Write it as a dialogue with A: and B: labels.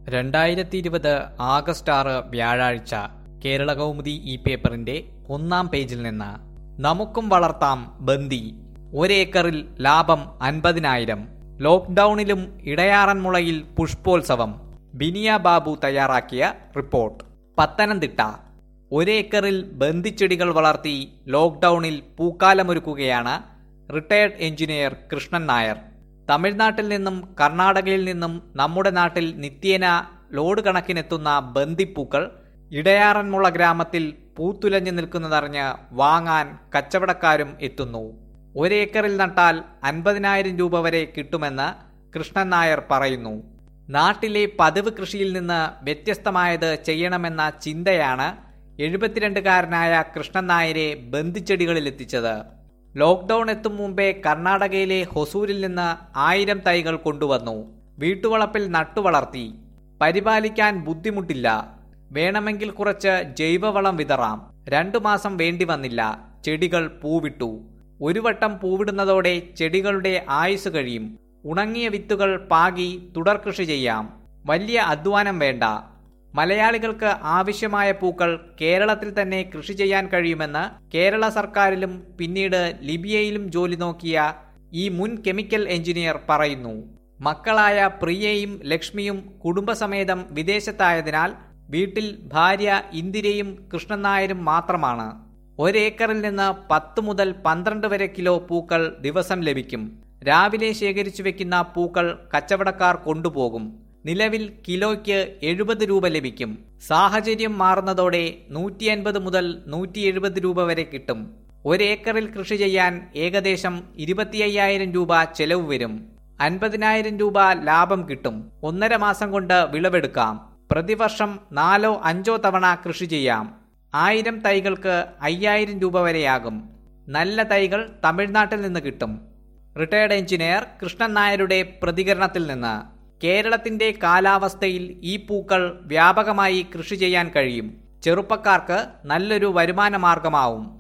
A: രണ്ടായിരത്തി ഇരുപത് ആഗസ്റ്റ് ആറ് വ്യാഴാഴ്ച കേരള കൗമുദി ഈ പേപ്പറിന്റെ ഒന്നാം പേജിൽ നിന്ന് നമുക്കും വളർത്താം ബന്ദി ഒരേക്കറിൽ ലാഭം അൻപതിനായിരം ലോക്ക്ഡൌണിലും ഇടയാറന്മുളയിൽ പുഷ്പോത്സവം ബിനിയ ബാബു തയ്യാറാക്കിയ റിപ്പോർട്ട് പത്തനംതിട്ട ഒരേക്കറിൽ ബന്ദിച്ചെടികൾ വളർത്തി ലോക്ക്ഡൌണിൽ പൂക്കാലമൊരുക്കുകയാണ് റിട്ടയർഡ് എഞ്ചിനീയർ കൃഷ്ണൻ നായർ തമിഴ്നാട്ടിൽ നിന്നും കർണാടകയിൽ നിന്നും നമ്മുടെ നാട്ടിൽ നിത്യേന ലോഡ് കണക്കിനെത്തുന്ന ബന്ദിപ്പൂക്കൾ ഇടയാറന്മുള ഗ്രാമത്തിൽ പൂത്തുലഞ്ഞു നിൽക്കുന്നതറിഞ്ഞ് വാങ്ങാൻ കച്ചവടക്കാരും എത്തുന്നു ഒരേക്കറിൽ നട്ടാൽ അൻപതിനായിരം രൂപ വരെ കിട്ടുമെന്ന് കൃഷ്ണൻ നായർ പറയുന്നു നാട്ടിലെ പതിവ് കൃഷിയിൽ നിന്ന് വ്യത്യസ്തമായത് ചെയ്യണമെന്ന ചിന്തയാണ് എഴുപത്തിരണ്ടുകാരനായ കൃഷ്ണൻ നായരെ ബന്ദിച്ചെടികളിലെത്തിച്ചത് ലോക്ക്ഡൌൺ എത്തും മുമ്പേ കർണാടകയിലെ ഹൊസൂരിൽ നിന്ന് ആയിരം തൈകൾ കൊണ്ടുവന്നു വീട്ടുവളപ്പിൽ നട്ടുവളർത്തി പരിപാലിക്കാൻ ബുദ്ധിമുട്ടില്ല വേണമെങ്കിൽ കുറച്ച് ജൈവവളം വിതറാം രണ്ടു മാസം വേണ്ടി വന്നില്ല ചെടികൾ പൂവിട്ടു ഒരു വട്ടം പൂവിടുന്നതോടെ ചെടികളുടെ ആയുസ് കഴിയും ഉണങ്ങിയ വിത്തുകൾ പാകി തുടർകൃഷി ചെയ്യാം വലിയ അധ്വാനം വേണ്ട മലയാളികൾക്ക് ആവശ്യമായ പൂക്കൾ കേരളത്തിൽ തന്നെ കൃഷി ചെയ്യാൻ കഴിയുമെന്ന് കേരള സർക്കാരിലും പിന്നീട് ലിബിയയിലും ജോലി നോക്കിയ ഈ മുൻ കെമിക്കൽ എഞ്ചിനീയർ പറയുന്നു മക്കളായ പ്രിയയും ലക്ഷ്മിയും കുടുംബസമേതം വിദേശത്തായതിനാൽ വീട്ടിൽ ഭാര്യ ഇന്ദിരയും കൃഷ്ണൻ നായരും മാത്രമാണ് ഒരേക്കറിൽ നിന്ന് പത്ത് മുതൽ പന്ത്രണ്ട് വരെ കിലോ പൂക്കൾ ദിവസം ലഭിക്കും രാവിലെ ശേഖരിച്ചു വെക്കുന്ന പൂക്കൾ കച്ചവടക്കാർ കൊണ്ടുപോകും നിലവിൽ കിലോയ്ക്ക് എഴുപത് രൂപ ലഭിക്കും സാഹചര്യം മാറുന്നതോടെ നൂറ്റി അൻപത് മുതൽ നൂറ്റി എഴുപത് രൂപ വരെ കിട്ടും ഒരേക്കറിൽ കൃഷി ചെയ്യാൻ ഏകദേശം ഇരുപത്തി അയ്യായിരം രൂപ ചെലവ് വരും അൻപതിനായിരം രൂപ ലാഭം കിട്ടും ഒന്നര മാസം കൊണ്ട് വിളവെടുക്കാം പ്രതിവർഷം നാലോ അഞ്ചോ തവണ കൃഷി ചെയ്യാം ആയിരം തൈകൾക്ക് അയ്യായിരം രൂപ വരെയാകും നല്ല തൈകൾ തമിഴ്നാട്ടിൽ നിന്ന് കിട്ടും റിട്ടയർഡ് എഞ്ചിനീയർ കൃഷ്ണൻ നായരുടെ പ്രതികരണത്തിൽ നിന്ന് കേരളത്തിന്റെ കാലാവസ്ഥയിൽ ഈ പൂക്കൾ വ്യാപകമായി കൃഷി ചെയ്യാൻ കഴിയും ചെറുപ്പക്കാർക്ക് നല്ലൊരു വരുമാന മാർഗമാവും